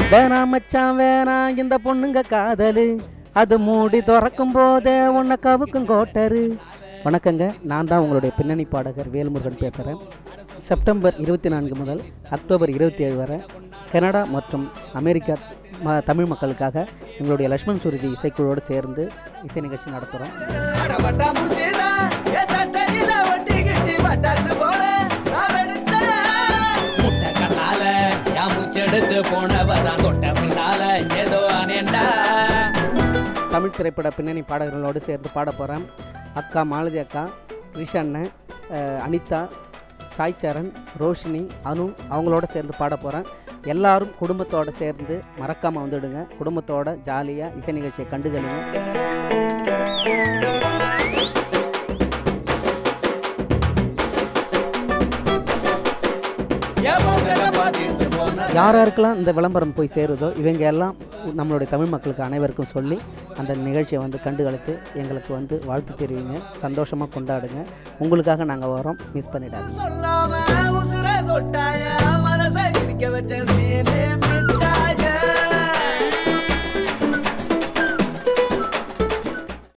வேணா மச்சான் வேணா இந்த பொண்ணுங்க காதலு அது மூடி திறக்கும் போதே உன்னை கவுக்கும் கோட்டரு வணக்கங்க நான் தான் உங்களுடைய பின்னணி பாடகர் வேல்முருகன் பேசுகிறேன் செப்டம்பர் இருபத்தி நான்கு முதல் அக்டோபர் இருபத்தி ஏழு வரை கனடா மற்றும் அமெரிக்கா ம தமிழ் மக்களுக்காக எங்களுடைய லக்ஷ்மண் சுருதி இசைக்குழுவோடு சேர்ந்து இசை நிகழ்ச்சி நடத்துகிறோம் அடபட்டா மூச்சுதான், என் சட்டையில ஒட்டிக்கிச்சு பட்டாசு போல நான் வெடிச்சேன். முட்டை கண்ணால என் மூச்செடுத்து போனவதான் தொட்ட பின்னால ஏதோ அனேண்டா தமிழ் திரைப்பட பின்னணி பாடகர்களோடு சேர்ந்து பாட போகிறேன் அக்கா மாலதி அக்கா கிருஷண்ணன் அஹ், அனிதா சாய் சரண் ரோஷினி அனு அவங்களோட சேர்ந்து பாட போகிறேன் எல்லாரும் குடும்பத்தோட சேர்ந்து மறக்காமல் வந்துடுங்க குடும்பத்தோட ஜாலியாக இசை நிகழ்ச்சியை கண்டுகளுங்க என் மூக்கல பாத்திட்டு போன யார் யாருக்கெல்லாம் இந்த விளம்பரம் போய் சேருதோ இவங்க எல்லாம் நம்மளுடைய தமிழ் மக்களுக்கு அனைவருக்கும் சொல்லி அந்த நிகழ்ச்சியை வந்து கண்டுகளித்து எங்களுக்கு வந்து வாழ்த்து தெரிவிங்க சந்தோஷமாக கொண்டாடுங்க உங்களுக்காக நாங்கள் வரோம் மிஸ் பண்ணிடாதீங்க சொல்லாம உசுர தொட்டாய மனசை இருக்க வச்ச